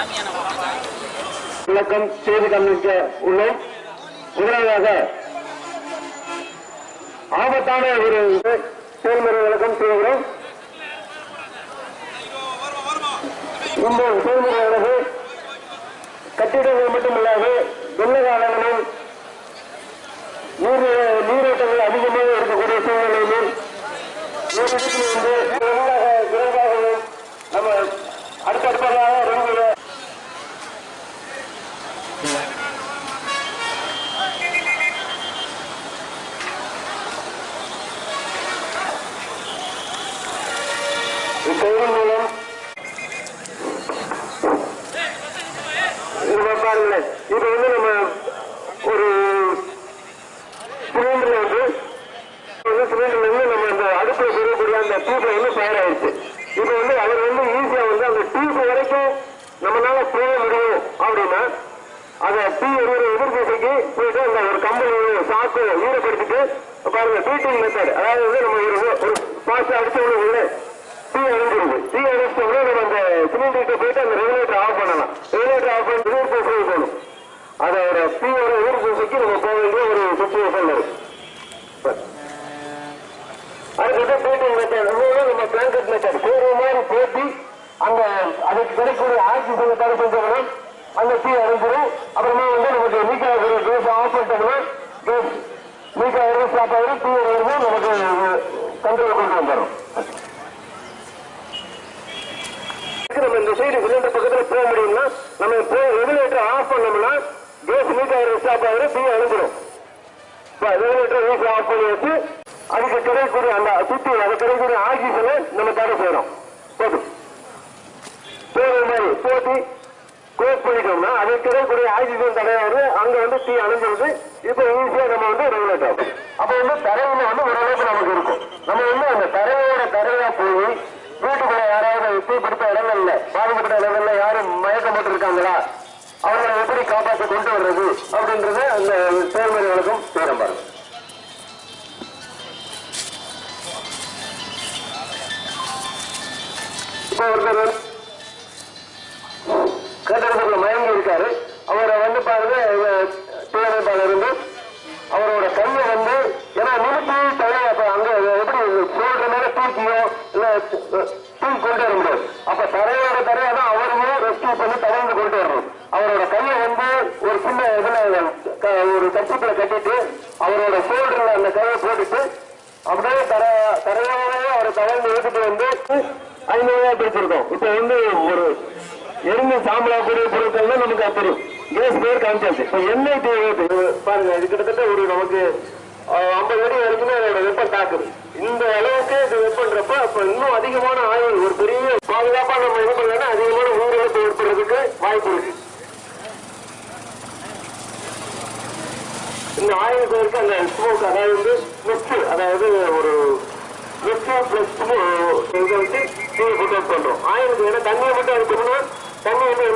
விளக்கம் செய்து காண்பிக்க உள்ளோம் முதலாவதாக ஆபத்தான ஒரு செயல்முறை விளக்கம் செய்கிறோம் இந்த செயல்முறையானது கட்டிடங்கள் மட்டுமல்லாது வெள்ளகாலங்களும் நீர் நீரோட்டங்கள் அதிகமாக இருக்கக்கூடிய சூழ்நிலையிலும் ஒரு இடத்தில் வந்து விரைவாக விரைவாகவும் நம்ம அடுத்தடுத்ததாக ரொம்ப இச்செயலின் மூலம் இது பாருங்களேன் இது வந்து நம்ம ஒரு சிலிண்டர்ல வந்து வந்து சிலிண்டர்ல இருந்து நம்ம அந்த அடுப்புல பெறக்கூடிய அந்த டியூப்ல வந்து ஃபயர் ஆயிடுச்சு இப்போ வந்து அவர் வந்து ஈஸியா வந்து அந்த டியூப் வரைக்கும் நம்மளால போக முடியும் அப்படின்னா அதை டீ ஒரு எதிர் திசைக்கு போயிட்டு அந்த ஒரு கம்பெனி சாக்கு ஈரப்படுத்திட்டு பாருங்க பீட்டிங் மெத்தட் அதாவது வந்து நம்ம ஒரு ஒரு பாஸ் அடிச்ச உடனே டீ அணைஞ்சிருது டீ அணைச்ச உடனே நம்ம அந்த சிலிண்டர்கிட்ட போயிட்டு அந்த ரெகுலேட்டர் ஆஃப் பண்ணலாம் ரெகுலேட்டர் ஆஃப் பண்ணி எதிர் திசைக்கு போகணும் அதோட டீயோட எதிர் திசைக்கு நம்ம போக வேண்டிய ஒரு சுச்சுவேஷன் இருக்கு அதுக்கு பீட்டிங் மெத்தட் இன்னொரு நம்ம பிளாங்கெட் மெத்தட் பேரு மாதிரி போட்டி அந்த அதுக்கு கிடைக்கக்கூடிய ஆக்சிஜனை தடை செஞ்சோம்னா அந்த தீ அழிஞ்சிடும் அப்புறமா வந்து நமக்கு லீக் ஆகிற கேஸ் ஆஃப் பண்ணிட்டோம்னா கேஸ் லீக் ஆகிற ஸ்டாப் ஆகிடும் தீ அழிவு நமக்கு கண்ட்ரோல் கொண்டு வந்துடும் நம்ம இந்த சைடு சிலிண்டர் பக்கத்துல போக முடியும்னா நம்ம ரெகுலேட்டர் ஆஃப் பண்ணோம்னா கேஸ் லீக் ஆகிற ஸ்டாப் ஆகிடும் தீ அழிஞ்சிடும் ரெகுலேட்டர் வீட்டில் ஆஃப் பண்ணி வச்சு அதுக்கு கிடைக்கக்கூடிய அந்த சுத்தி அது கிடைக்கக்கூடிய ஆக்சிஜனை நம்ம தடை செய்யறோம் போதும் தேவை மாதிரி போட்டி க்ளோஸ் பண்ணிட்டோம்னா அதுக்கு கிடைக்கக்கூடிய ஆக்சிஜன் தடையாவது அங்க வந்து தீ அணைஞ்சிருது இப்போ ஈஸியா நம்ம வந்து ரெகுலேட் ஆகும் அப்போ வந்து தரையில வந்து ஓரளவுக்கு நமக்கு இருக்கும் நம்ம வந்து அந்த தரையோட தரையா போய் வீட்டுக்குள்ள யாராவது தீப்பிடித்த இடங்கள்ல பாதிக்கப்பட்ட இடங்கள்ல யாரும் மயக்கம் போட்டு இருக்காங்களா அவங்களை எப்படி காப்பாற்ற கொண்டு வர்றது அப்படின்றத அந்த செயல்முறை வழக்கம் செய்யறோம் பாருங்க இப்போ ஒருத்தர் வந்து கட்டடத்துல மயங்கி இருக்காரு அவரை வந்து பாருங்க தீயணைப்பாளர் இருந்து அவரோட கையை வந்து ஏன்னா நிறுத்தி தலை அப்ப அங்க எப்படி சொல்ற மேல தூக்கியோ இல்ல தூக்கி கொண்டு வர முடியாது அப்ப தரையோட தரையா தான் அவரையே ரெஸ்கியூ பண்ணி தரையில கொண்டு வரணும் அவரோட கையை வந்து ஒரு சின்ன இதுல க- ஒரு கட்சிப்புல கட்டிட்டு அவரோட ஷோல்டர்ல அந்த கையை போட்டுட்டு அப்படியே தர தரையோட அவரை தவழ்ந்து எடுத்துட்டு வந்து ஐநூறுவா பிடிச்சிருக்கோம் இப்ப வந்து ஒரு எரிஞ்சு சாம்பலாக்கூடிய பொருட்கள் தான் நமக்கு அது தெரியும் கேஸ் பேர் காமிச்சாச்சு இப்ப எண்ணெய் தேவை பாருங்க இது கிட்டத்தட்ட ஒரு நமக்கு ஐம்பது அடி வரைக்குமே அதோட வெப்பம் தாக்குது இந்த அளவுக்கு இது வெப்பன்றப்ப அப்ப இன்னும் அதிகமான ஆயுள் ஒரு பெரிய பாதுகாப்பா நம்ம என்ன பண்ணலாம் அதிகமான உயிரிழப்பு ஏற்படுறதுக்கு வாய்ப்பு இருக்கு இந்த ஆயுள் பேருக்கு அந்த ஸ்மோக் அதாவது வந்து நெக்ஸ்ட் அதாவது ஒரு நெக்ஸ்ட் பிளஸ் இதை வச்சு தீயை புட்டப் பண்றோம் ஆயுளுக்கு ஏன்னா தண்ணியை மட்டும் அடிச்சோம்னா தண்ணி வந்து